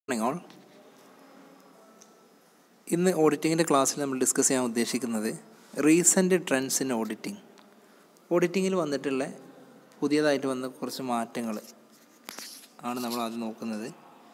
Morning all ഇന്ന് ഓഡിറ്റിങ്ങിൻ്റെ ക്ലാസ്സിൽ നമ്മൾ ഡിസ്കസ് ചെയ്യാൻ ഉദ്ദേശിക്കുന്നത് റീസെൻ്റ് ട്രെൻഡ്സ് ഇൻ ഓഡിറ്റിംഗ് ഓഡിറ്റിങ്ങിൽ വന്നിട്ടുള്ള പുതിയതായിട്ട് വന്ന കുറച്ച് മാറ്റങ്ങൾ ആണ് നമ്മൾ ആദ്യം നോക്കുന്നത്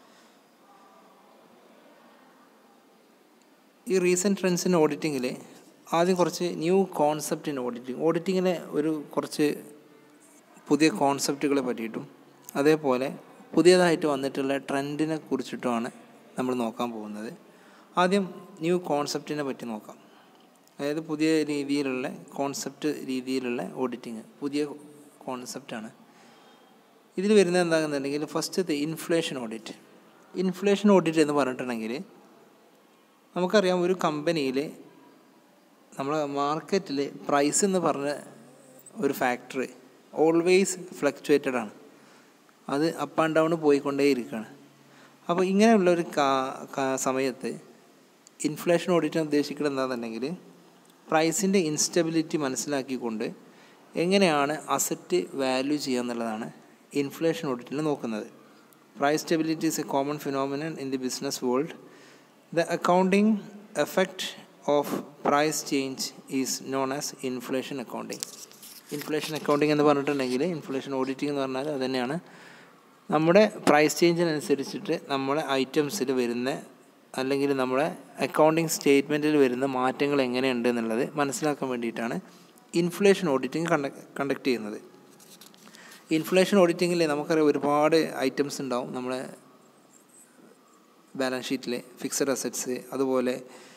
ഈ റീസെൻറ്റ് ട്രെൻഡ്സ് ഇൻ ഓഡിറ്റിങ്ങിൽ ആദ്യം കുറച്ച് ന്യൂ കോൺസെപ്റ്റ് ഇൻ ഓഡിറ്റിംഗ് ഓഡിറ്റിങ്ങിലെ ഒരു കുറച്ച് പുതിയ കോൺസെപ്റ്റുകളെ പറ്റിയിട്ടും അതേപോലെ പുതിയതായിട്ട് വന്നിട്ടുള്ള ട്രെൻഡിനെ കുറിച്ചിട്ടുമാണ് നമ്മൾ നോക്കാൻ പോകുന്നത് ആദ്യം ന്യൂ കോൺസെപ്റ്റിനെ പറ്റി നോക്കാം അതായത് പുതിയ രീതിയിലുള്ള കോൺസെപ്റ്റ് രീതിയിലുള്ള ഓഡിറ്റിങ് പുതിയ കോൺസെപ്റ്റാണ് ഇതിൽ വരുന്നത് എന്താണെന്നുണ്ടെങ്കിൽ first inflation audit inflation audit എന്ന് പറഞ്ഞിട്ടുണ്ടെങ്കിൽ നമുക്കറിയാം ഒരു കമ്പനിയിൽ നമ്മളെ മാർക്കറ്റിൽ പ്രൈസ് എന്ന് പറഞ്ഞ ഒരു ഫാക്ടറി ഓൾവേസ് ഫ്ലക്ച്വേറ്റഡ് ആണ് അത് അപ്പ് ആൻഡ് ഡൗൺ പോയിക്കൊണ്ടേ ഇരിക്കുകയാണ് അപ്പോൾ ഇങ്ങനെയുള്ള ഒരു സമയത്ത് ഇൻഫ്ലേഷൻ ഓഡിറ്റ് ഉദ്ദേശിക്കുന്നത് എന്താണെന്നുണ്ടെങ്കിൽ പ്രൈസിൻ്റെ ഇൻസ്റ്റബിലിറ്റി മനസ്സിലാക്കിക്കൊണ്ട് എങ്ങനെയാണ് അസറ്റ് വാല്യൂ ചെയ്യുക എന്നുള്ളതാണ് ഇൻഫ്ലേഷൻ ഓഡിറ്റിൽ നോക്കുന്നത് price stability is a common phenomenon in the business world the accounting effect of price change is known as inflation accounting inflation accounting എന്ന് പറഞ്ഞിട്ടുണ്ടെങ്കിൽ ഇൻഫ്ലേഷൻ ഓഡിറ്റിംഗ് എന്ന് പറഞ്ഞാൽ അത് തന്നെയാണ് നമ്മുടെ പ്രൈസ് ചേഞ്ചിനനുസരിച്ചിട്ട് നമ്മളെ ഐറ്റംസിൽ വരുന്ന അല്ലെങ്കിൽ നമ്മുടെ അക്കൗണ്ടിങ് സ്റ്റേറ്റ്മെൻറ്റിൽ വരുന്ന മാറ്റങ്ങൾ എങ്ങനെയുണ്ട് എന്നുള്ളത് മനസ്സിലാക്കാൻ വേണ്ടിയിട്ടാണ് ഇൻഫ്ലേഷൻ ഓഡിറ്റിംഗ് കണ്ടക്ട് കണ്ടക്ട് ചെയ്യുന്നത് ഇൻഫ്ലേഷൻ ഓഡിറ്റിങ്ങിൽ നമുക്കറിയാം ഒരുപാട് ഐറ്റംസ് ഉണ്ടാവും നമ്മളെ ബാലൻസ് ഷീറ്റിലെ ഫിക്സഡ് അസറ്റ്സ് അതുപോലെ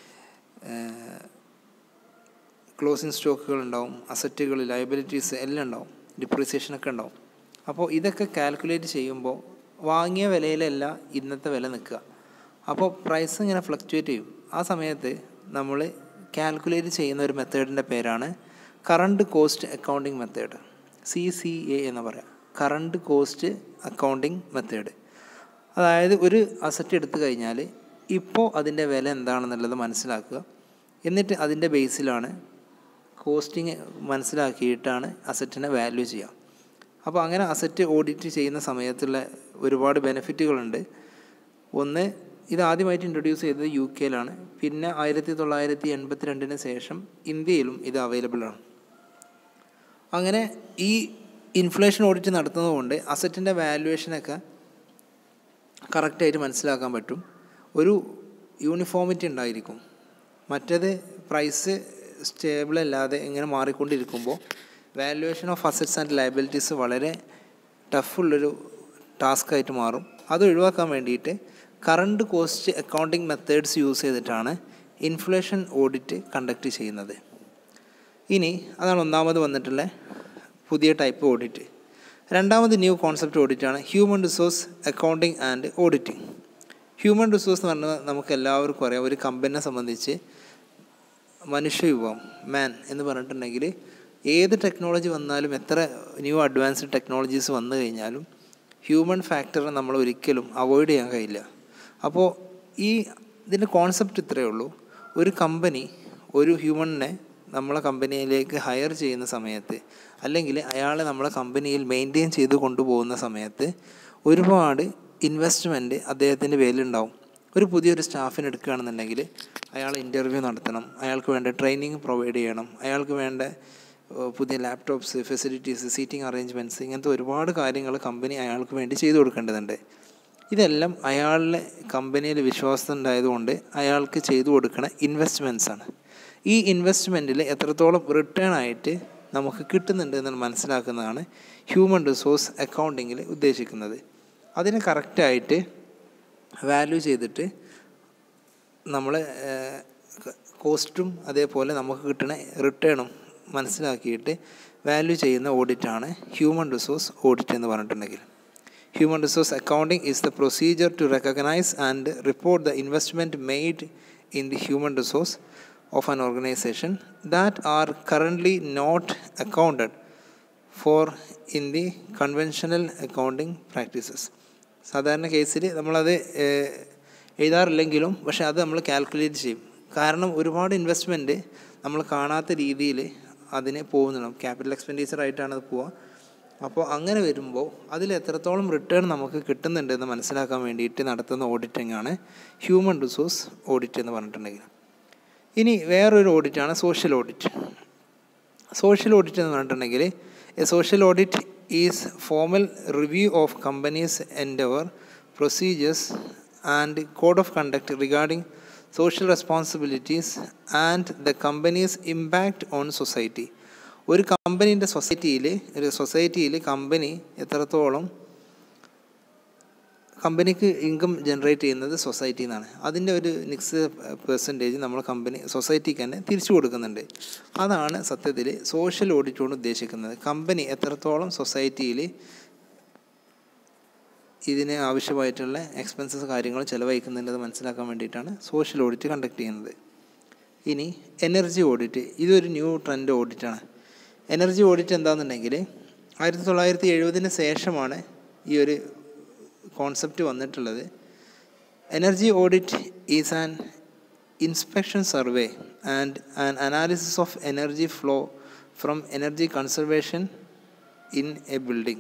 ക്ലോസിങ് സ്റ്റോക്കുകൾ ഉണ്ടാവും അസറ്റുകൾ ലയബിലിറ്റീസ് എല്ലാം ഉണ്ടാവും ഡിപ്രീസിയേഷനൊക്കെ ഉണ്ടാവും അപ്പോൾ ഇതൊക്കെ കാൽക്കുലേറ്റ് ചെയ്യുമ്പോൾ വാങ്ങിയ വിലയിലല്ല ഇന്നത്തെ വില നിൽക്കുക അപ്പോൾ പ്രൈസ് ഇങ്ങനെ ഫ്ലക്ച്വേറ്റ് ചെയ്യും ആ സമയത്ത് നമ്മൾ കാൽക്കുലേറ്റ് ചെയ്യുന്ന ഒരു മെത്തേഡിൻ്റെ പേരാണ് current cost accounting method C C A എന്ന് പറയാം കറണ്ട് കോസ്റ്റ് അക്കൗണ്ടിങ് മെത്തേഡ് അതായത് ഒരു അസറ്റ് എടുത്തു കഴിഞ്ഞാൽ ഇപ്പോൾ അതിൻ്റെ വില എന്താണെന്നുള്ളത് മനസ്സിലാക്കുക എന്നിട്ട് അതിൻ്റെ ബേസിലാണ് കോസ്റ്റിങ് മനസ്സിലാക്കിയിട്ടാണ് അസറ്റിനെ വാല്യൂ ചെയ്യുക അപ്പോൾ അങ്ങനെ അസറ്റ് ഓഡിറ്റ് ചെയ്യുന്ന സമയത്തുള്ള ഒരുപാട് ബെനിഫിറ്റുകളുണ്ട് ഒന്ന് ഇത് ആദ്യമായിട്ട് ഇൻട്രൊഡ്യൂസ് ചെയ്തത് യു കെയിലാണ് പിന്നെ ആയിരത്തി തൊള്ളായിരത്തി എൺപത്തി രണ്ടിന് ശേഷം ഇന്ത്യയിലും ഇത് അവൈലബിൾ ആണ് അങ്ങനെ ഈ ഇൻഫ്ലേഷൻ ഓഡിറ്റ് നടത്തുന്നതുകൊണ്ട് അസറ്റിൻ്റെ വാല്യുവേഷനൊക്കെ കറക്റ്റായിട്ട് മനസ്സിലാക്കാൻ പറ്റും ഒരു യൂണിഫോമിറ്റി ഉണ്ടായിരിക്കും മറ്റേത് പ്രൈസ് സ്റ്റേബിൾ അല്ലാതെ ഇങ്ങനെ മാറിക്കൊണ്ടിരിക്കുമ്പോൾ valuation of assets and liabilities വളരെ ടഫുള്ളൊരു ടാസ്ക് ആയിട്ട് മാറും അത് ഒഴിവാക്കാൻ വേണ്ടിയിട്ട് current cost accounting methods use ചെയ്തിട്ടാണ് ഇൻഫ്ലേഷൻ ഓഡിറ്റ് കണ്ടക്ട് ചെയ്യുന്നത് ഇനി അതാണ് ഒന്നാമത് വന്നിട്ടുള്ള പുതിയ ടൈപ്പ് ഓഡിറ്റ് രണ്ടാമത് ന്യൂ കോൺസെപ്റ്റ് ഓഡിറ്റാണ് human resource accounting and auditing human resource എന്ന് പറഞ്ഞാൽ നമുക്ക് എല്ലാവർക്കും അറിയാം ഒരു കമ്പനിയെ സംബന്ധിച്ച് മനുഷ്യവിഭവം മാൻ എന്ന് പറഞ്ഞിട്ടുണ്ടെങ്കിൽ ഏത് ടെക്നോളജി വന്നാലും എത്ര ന്യൂ അഡ്വാൻസ്ഡ് ടെക്നോളജീസ് വന്നു കഴിഞ്ഞാലും ഹ്യൂമൻ ഫാക്ടറെ നമ്മൾ ഒരിക്കലും അവോയ്ഡ് ചെയ്യാൻ കഴിയില്ല അപ്പോൾ ഈ ഇതിൻ്റെ കോൺസെപ്റ്റ് ഇത്രയേ ഉള്ളൂ ഒരു കമ്പനി ഒരു ഹ്യൂമണിനെ നമ്മളെ കമ്പനിയിലേക്ക് ഹയർ ചെയ്യുന്ന സമയത്ത് അല്ലെങ്കിൽ അയാളെ നമ്മളെ കമ്പനിയിൽ മെയിൻറ്റെയിൻ ചെയ്ത് കൊണ്ടുപോകുന്ന സമയത്ത് ഒരുപാട് ഇൻവെസ്റ്റ്മെൻറ്റ് അദ്ദേഹത്തിൻ്റെ പേരിലുണ്ടാവും ഒരു പുതിയൊരു സ്റ്റാഫിനെ എടുക്കുകയാണെന്നുണ്ടെങ്കിൽ അയാൾ ഇൻ്റർവ്യൂ നടത്തണം അയാൾക്ക് വേണ്ട ട്രെയിനിങ് പ്രൊവൈഡ് ചെയ്യണം അയാൾക്ക് വേണ്ട പുതിയ ലാപ്ടോപ്സ് ഫെസിലിറ്റീസ് സീറ്റിംഗ് അറേഞ്ച്മെൻറ്റ്സ് ഇങ്ങനത്തെ ഒരുപാട് കാര്യങ്ങൾ കമ്പനി അയാൾക്ക് വേണ്ടി ചെയ്തു കൊടുക്കേണ്ടതുണ്ട് ഇതെല്ലാം അയാളുടെ കമ്പനിയിൽ വിശ്വാസം ഉണ്ടായതുകൊണ്ട് അയാൾക്ക് ചെയ്തു കൊടുക്കുന്ന ഇൻവെസ്റ്റ്മെൻറ്റ്സ് ആണ് ഈ ഇൻവെസ്റ്റ്മെൻറ്റിൽ എത്രത്തോളം റിട്ടേൺ ആയിട്ട് നമുക്ക് കിട്ടുന്നുണ്ട് എന്ന് മനസ്സിലാക്കുന്നതാണ് ഹ്യൂമൻ റിസോഴ്സ് അക്കൗണ്ടിങ്ങിൽ ഉദ്ദേശിക്കുന്നത് അതിന് കറക്റ്റായിട്ട് വാല്യൂ ചെയ്തിട്ട് നമ്മൾ കോസ്റ്റും അതേപോലെ നമുക്ക് കിട്ടുന്ന റിട്ടേണും മനസ്സിലാക്കിയിട്ട് വാല്യൂ ചെയ്യുന്ന ഓഡിറ്റാണ് ഹ്യൂമൻ റിസോഴ്സ് ഓഡിറ്റ് എന്ന് പറഞ്ഞിട്ടുണ്ടെങ്കിൽ human resource accounting is the procedure to recognise and report the investment made in the human resource of an organisation that are currently not accounted for in the conventional accounting practices സാധാരണ കേസിൽ നമ്മളത് എഴുതാറില്ലെങ്കിലും പക്ഷേ അത് നമ്മൾ calculate ചെയ്യും കാരണം ഒരുപാട് investment നമ്മൾ കാണാത്ത രീതിയിൽ അതിന് പോകുന്നുണ്ടാവും ക്യാപിറ്റൽ എക്സ്പെൻഡിച്ചർ ആയിട്ടാണ് അത് പോവുക അപ്പോൾ അങ്ങനെ വരുമ്പോൾ അതിൽ എത്രത്തോളം റിട്ടേൺ നമുക്ക് കിട്ടുന്നുണ്ടെന്ന് മനസ്സിലാക്കാൻ വേണ്ടിയിട്ട് നടത്തുന്ന ഓഡിറ്റിംഗ് ആണ് ഹ്യൂമൻ റിസോഴ്സ് ഓഡിറ്റ് എന്ന് പറഞ്ഞിട്ടുണ്ടെങ്കിൽ ഇനി വേറൊരു ഓഡിറ്റാണ് സോഷ്യൽ ഓഡിറ്റ് സോഷ്യൽ ഓഡിറ്റ് എന്ന് പറഞ്ഞിട്ടുണ്ടെങ്കിൽ a social audit is formal review of companies endeavour procedures and code of conduct regarding social responsibilities and the companies impact on society ഒരു കമ്പനീൻ്റെ സൊസൈറ്റിയിൽ ഒരു സൊസൈറ്റിയിൽ കമ്പനി എത്രത്തോളം കമ്പനിക്ക് ഇൻകം ജനറേറ്റ് ചെയ്യുന്നത് സൊസൈറ്റിയിൽ നിന്നാണ് അതിൻ്റെ ഒരു നിക്സ് പെർസെൻറ്റേജ് നമ്മൾ കമ്പനി സൊസൈറ്റിക്ക് തന്നെ തിരിച്ചു കൊടുക്കുന്നുണ്ട് അതാണ് സത്യത്തിൽ സോഷ്യൽ ഓഡിറ്റ് കൊണ്ട് ഉദ്ദേശിക്കുന്നത് കമ്പനി എത്രത്തോളം സൊസൈറ്റിയിൽ ഇതിന് ആവശ്യമായിട്ടുള്ള എക്സ്പെൻസസ് കാര്യങ്ങൾ ചിലവഴിക്കുന്നുണ്ടെന്ന് മനസ്സിലാക്കാൻ വേണ്ടിയിട്ടാണ് സോഷ്യൽ ഓഡിറ്റ് കണ്ടക്ട് ചെയ്യുന്നത് ഇനി എനർജി ഓഡിറ്റ് ഇതൊരു ന്യൂ ട്രെൻഡ് ഓഡിറ്റാണ് എനർജി ഓഡിറ്റ് എന്താണെന്നുണ്ടെങ്കിൽ ആയിരത്തി തൊള്ളായിരത്തി എഴുപതിന് ശേഷമാണ് ഈ ഒരു കോൺസെപ്റ്റ് വന്നിട്ടുള്ളത് energy audit is an inspection survey and an analysis of energy flow from energy conservation in a building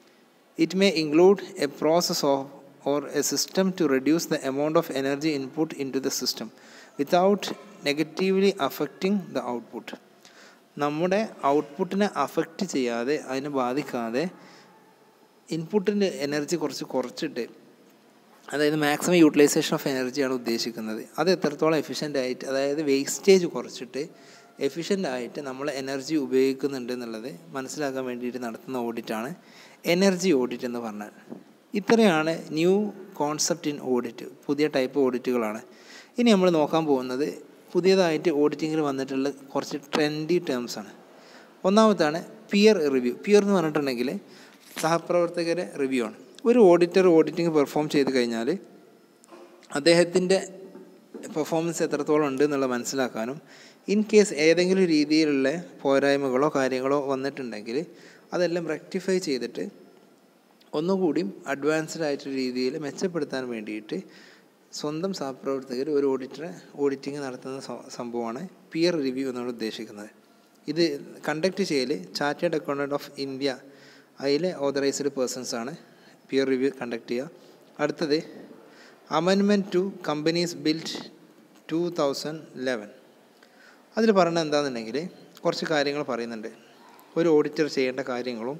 It may include a process of or a system to reduce the amount of energy input into the system without negatively affecting the output. നമ്മുടെ ഔട്ട്പുട്ടിനെ affect ചെയ്യാതെ അതിനെ ബാധിക്കാതെ ഇൻപുട്ടിൻ്റെ energy കുറച്ച് കുറച്ചിട്ട് അതായത് maximum utilisation of എനർജിയാണ് ഉദ്ദേശിക്കുന്നത് അത് എത്രത്തോളം എഫിഷ്യൻ്റ് ആയിട്ട് അതായത് വേസ്റ്റേജ് കുറച്ചിട്ട് എഫിഷ്യൻ്റ് ആയിട്ട് നമ്മൾ എനർജി ഉപയോഗിക്കുന്നുണ്ട് എന്നുള്ളത് മനസ്സിലാക്കാൻ വേണ്ടിയിട്ട് നടത്തുന്ന ഓഡിറ്റാണ് എനർജി ഓഡിറ്റ് എന്ന് പറഞ്ഞാൽ ഇത്രയാണ് ന്യൂ കോൺസെപ്റ്റ് ഇൻ ഓഡിറ്റ് പുതിയ ടൈപ്പ് ഓഡിറ്റുകളാണ് ഇനി നമ്മൾ നോക്കാൻ പോകുന്നത് പുതിയതായിട്ട് ഓഡിറ്റിങ്ങിൽ വന്നിട്ടുള്ള കുറച്ച് ട്രെൻഡി ടേംസ് ആണ് ഒന്നാമത്താണ് പിയർ റിവ്യൂ പിയർ എന്ന് പറഞ്ഞിട്ടുണ്ടെങ്കിൽ സഹപ്രവർത്തകരെ റിവ്യൂ ആണ് ഒരു ഓഡിറ്റർ ഓഡിറ്റിംഗ് പെർഫോം ചെയ്ത് കഴിഞ്ഞാൽ അദ്ദേഹത്തിൻ്റെ പെർഫോമൻസ് എത്രത്തോളം ഉണ്ട് എന്നുള്ളത് മനസ്സിലാക്കാനും ഇൻ കേസ് ഏതെങ്കിലും രീതിയിലുള്ള പോരായ്മകളോ കാര്യങ്ങളോ വന്നിട്ടുണ്ടെങ്കിൽ അതെല്ലാം റെക്ടിഫൈ ചെയ്തിട്ട് ഒന്നുകൂടിയും അഡ്വാൻസ്ഡ് ആയിട്ടുള്ള രീതിയിൽ മെച്ചപ്പെടുത്താൻ വേണ്ടിയിട്ട് സ്വന്തം സഹപ്രവർത്തകർ ഒരു ഓഡിറ്ററെ ഓഡിറ്റിംഗ് നടത്തുന്ന സംഭവമാണ് പിയർ റിവ്യൂ എന്നാണ് ഉദ്ദേശിക്കുന്നത് ഇത് കണ്ടക്ട് ചെയ്യൽ ചാർട്ടേഡ് അക്കൗണ്ടൻറ്റ് ഓഫ് ഇന്ത്യ അതിലെ ഓതറൈസ്ഡ് പേഴ്സൺസ് ആണ് പിയർ റിവ്യൂ കണ്ടക്ട് ചെയ്യുക അടുത്തത് amendment to Companies Bill two thousand eleven അതിൽ പറയുന്നത് എന്താണെന്നുണ്ടെങ്കിൽ കുറച്ച് കാര്യങ്ങൾ പറയുന്നുണ്ട് ഒരു ഓഡിറ്റർ ചെയ്യേണ്ട കാര്യങ്ങളും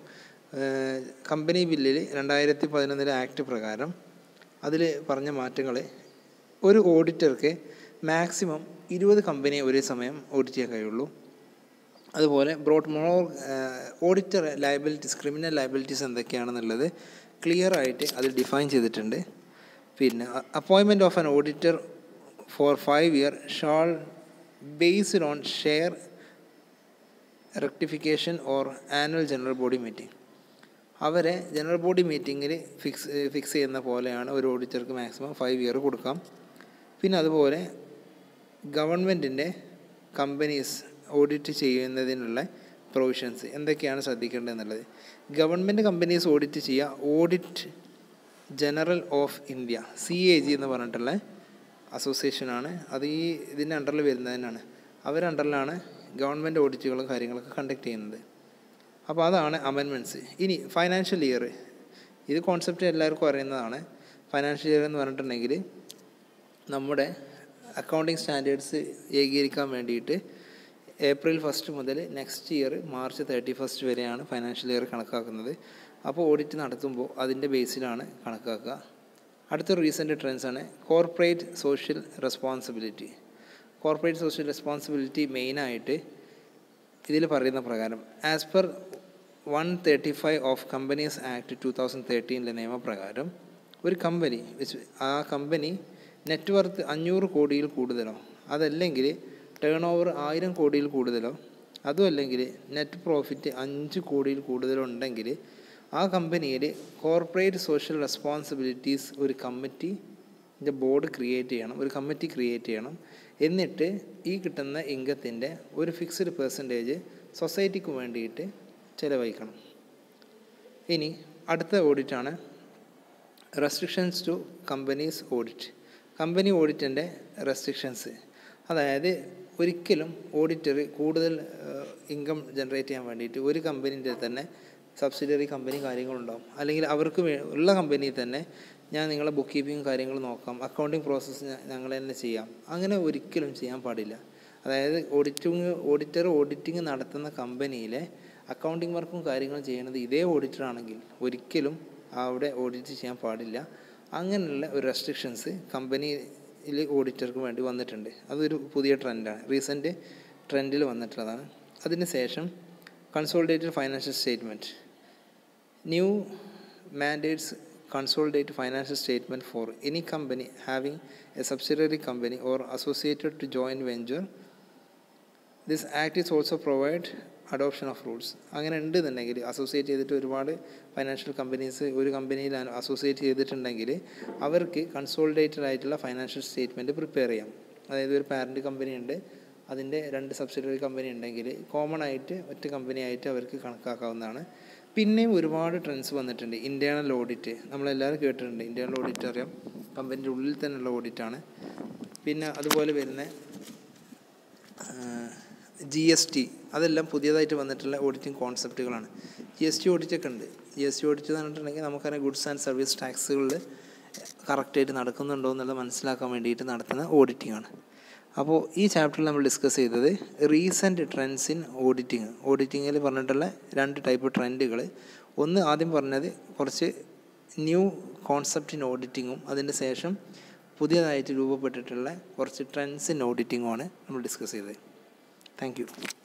കമ്പനി ബില്ലിൽ രണ്ടായിരത്തി പതിനൊന്നിലെ ആക്ട് പ്രകാരം അതിൽ പറഞ്ഞ മാറ്റങ്ങൾ ഒരു ഓഡിറ്റർക്ക് മാക്സിമം ഇരുപത് കമ്പനിയെ ഒരേ സമയം ഓഡിറ്റ് ചെയ്യാൻ കഴിയുള്ളൂ അതുപോലെ broad more auditor liabilities criminal liabilities എന്തൊക്കെയാണെന്നുള്ളത് ക്ലിയർ ആയിട്ട് അതിൽ ഡിഫൈൻ ചെയ്തിട്ടുണ്ട് പിന്നെ appointment of an auditor for five year shall based on share rectification or annual general body meeting അവരെ ജനറൽ ബോഡി മീറ്റിങ്ങിൽ ഫിക്സ് ഫിക്സ് ചെയ്യുന്ന പോലെയാണ് ഒരു ഓഡിറ്റർക്ക് മാക്സിമം ഫൈവ് ഇയർ കൊടുക്കാം പിന്നെ അതുപോലെ ഗവൺമെൻറ്റിൻ്റെ കമ്പനീസ് ഓഡിറ്റ് ചെയ്യുന്നതിനുള്ള പ്രൊവിഷൻസ് എന്തൊക്കെയാണ് ശ്രദ്ധിക്കേണ്ടതെന്നുള്ളത് ഗവൺമെൻറ് കമ്പനീസ് ഓഡിറ്റ് ചെയ്യുക audit general of India C A G എന്ന് പറഞ്ഞിട്ടുള്ള അസോസിയേഷനാണ് അത് ഈ ഇതിൻ്റെ അണ്ടറിൽ വരുന്നതിനാണ് അവരുടെ അണ്ടറിലാണ് ഗവൺമെൻറ് ഓഡിറ്റുകളും കാര്യങ്ങളൊക്കെ കണ്ടക്ട് ചെയ്യുന്നത് അപ്പോൾ അതാണ് അമെൻമെൻറ്റ്സ് ഇനി ഫൈനാൻഷ്യൽ ഇയർ ഇത് കോൺസെപ്റ്റ് എല്ലാവർക്കും അറിയുന്നതാണ് ഫൈനാൻഷ്യൽ ഇയർ എന്ന് പറഞ്ഞിട്ടുണ്ടെങ്കിൽ നമ്മുടെ അക്കൗണ്ടിങ് സ്റ്റാൻഡേർഡ്സ് ഏകീകരിക്കാൻ വേണ്ടിയിട്ട് ഏപ്രിൽ ഫസ്റ്റ് മുതൽ next year March thirty first വരെയാണ് ഫൈനാൻഷ്യൽ ഇയർ കണക്കാക്കുന്നത് അപ്പോൾ ഓഡിറ്റ് നടത്തുമ്പോൾ അതിൻ്റെ ബേസിലാണ് കണക്കാക്കുക അടുത്ത റീസെൻറ്റ് ട്രെൻഡ്സ് ആണ് corporate social responsibility corporate social responsibility മെയിനായിട്ട് ഇതിൽ പറയുന്ന പ്രകാരം as per one thirty five of companies act two thousand തേർട്ടീനിലെ നിയമപ്രകാരം ഒരു കമ്പനി വെച്ച് ആ കമ്പനി നെറ്റ്വർത്ത് അഞ്ഞൂറ് കോടിയിൽ കൂടുതലോ അതല്ലെങ്കിൽ ടേൺ ഓവർ ആയിരം കോടിയിൽ കൂടുതലോ അതും അല്ലെങ്കിൽ നെറ്റ് പ്രോഫിറ്റ് അഞ്ച് കോടിയിൽ കൂടുതലോ ഉണ്ടെങ്കിൽ ആ കമ്പനിയിൽ കോർപ്പറേറ്റ് സോഷ്യൽ റെസ്പോൺസിബിലിറ്റീസ് ഒരു കമ്മിറ്റിൻ്റെ ബോർഡ് ക്രിയേറ്റ് ചെയ്യണം ഒരു കമ്മിറ്റി ക്രിയേറ്റ് ചെയ്യണം എന്നിട്ട് ഈ കിട്ടുന്ന ഇൻകത്തിൻ്റെ ഒരു ഫിക്സ്ഡ് പെർസെൻറ്റേജ് സൊസൈറ്റിക്ക് വേണ്ടിയിട്ട് ചിലവഴിക്കണം ഇനി അടുത്ത ഓഡിറ്റാണ് restrictions to companies audit company ഓഡിറ്റിൻ്റെ റെസ്ട്രിക്ഷൻസ് അതായത് ഒരിക്കലും ഓഡിറ്റർ കൂടുതൽ ഇൻകം ജനറേറ്റ് ചെയ്യാൻ വേണ്ടിയിട്ട് ഒരു കമ്പനീൻ്റെ തന്നെ സബ്സിഡിയറി കമ്പനി കാര്യങ്ങളുണ്ടാവും അല്ലെങ്കിൽ അവർക്ക് വേ- ഉള്ള കമ്പനിയിൽ തന്നെ ഞാൻ നിങ്ങളെ ബുക്ക് കീപ്പിംഗ് കാര്യങ്ങൾ നോക്കാം അക്കൗണ്ടിങ് പ്രോസസ്സ് ഞങ്ങൾ തന്നെ ചെയ്യാം അങ്ങനെ ഒരിക്കലും ചെയ്യാൻ പാടില്ല അതായത് ഓഡിറ്റിങ് ഓഡിറ്റർ ഓഡിറ്റിംഗ് നടത്തുന്ന കമ്പനിയിലെ അക്കൗണ്ടിങ് വർക്കും കാര്യങ്ങളും ചെയ്യുന്നത് ഇതേ ഓഡിറ്റർ ആണെങ്കിൽ ഒരിക്കലും അവിടെ ഓഡിറ്റ് ചെയ്യാൻ പാടില്ല അങ്ങനെയുള്ള ഒരു റെസ്ട്രിക്ഷൻസ് കമ്പനിയിൽ ഓഡിറ്റർക്ക് വേണ്ടി വന്നിട്ടുണ്ട് അതൊരു പുതിയ ട്രെൻഡാണ് റീസെൻറ്റ് ട്രെൻഡിൽ വന്നിട്ടുള്ളതാണ് അതിന് ശേഷം consolidated financial statement new mandates consolidate financial statement for any company having a subsidiary company or associated to joint venture this act is also provide adoption of rules അങ്ങനെ ഉണ്ട് എന്നുണ്ടെങ്കിൽ അസോസിയേറ്റ് ചെയ്തിട്ട് ഒരുപാട് ഫൈനാൻഷ്യൽ കമ്പനീസ് ഒരു കമ്പനിയിൽ associate ചെയ്തിട്ടുണ്ടെങ്കിൽ അവർക്ക് consolidated ആയിട്ടുള്ള ഫൈനാൻഷ്യൽ സ്റ്റേറ്റ്മെൻറ്റ് പ്രിപ്പയർ ചെയ്യാം അതായത് ഒരു പാരൻറ്റ് കമ്പനി ഉണ്ട് അതിൻ്റെ രണ്ട് സബ്സിഡറി കമ്പനി ഉണ്ടെങ്കിൽ കോമൺ ആയിട്ട് ഒറ്റ കമ്പനി ആയിട്ട് അവർക്ക് കണക്കാക്കാവുന്നതാണ് പിന്നെയും ഒരുപാട് ട്രെൻഡ്സ് വന്നിട്ടുണ്ട് ഇൻറ്റേർണൽ ഓഡിറ്റ് നമ്മളെല്ലാവരും കേട്ടിട്ടുണ്ട് ഇൻറ്റേർണൽ ഓഡിറ്റ് അറിയാം കമ്പനിൻ്റെ ഉള്ളിൽ തന്നെയുള്ള ഓഡിറ്റാണ് പിന്നെ അതുപോലെ വരുന്ന ജി എസ് ടി അതെല്ലാം പുതിയതായിട്ട് വന്നിട്ടുള്ള ഓഡിറ്റിംഗ് കോൺസെപ്റ്റുകളാണ് ജി എസ് ടി ഓഡിറ്റൊക്കെ ഉണ്ട് ജി എസ് ടി ഓഡിറ്റ് എന്ന് പറഞ്ഞിട്ടുണ്ടെങ്കിൽ നമുക്കറിയാം ഗുഡ്സ് ആൻഡ് സർവീസ് ടാക്സുകളിൽ കറക്റ്റായിട്ട് നടക്കുന്നുണ്ടോ എന്നുള്ളത് മനസ്സിലാക്കാൻ വേണ്ടിയിട്ട് നടത്തുന്ന ഓഡിറ്റിംഗ് ആണ് അപ്പോൾ ഈ ചാപ്റ്ററിൽ നമ്മൾ ഡിസ്കസ് ചെയ്തത് റീസെൻറ്റ് ട്രെൻഡ്സ് ഇൻ ഓഡിറ്റിംഗ് ഓഡിറ്റിങ്ങിൽ പറഞ്ഞിട്ടുള്ള രണ്ട് ടൈപ്പ് ട്രെൻഡുകൾ ഒന്ന് ആദ്യം പറഞ്ഞത് കുറച്ച് ന്യൂ കോൺസെപ്റ്റ് ഇൻ ഓഡിറ്റിങ്ങും അതിൻ്റെ ശേഷം പുതിയതായിട്ട് രൂപപ്പെട്ടിട്ടുള്ള കുറച്ച് ട്രെൻഡ്സ് ഇൻ ഓഡിറ്റിങ്ങുമാണ് നമ്മൾ ഡിസ്കസ് ചെയ്തത് താങ്ക് യു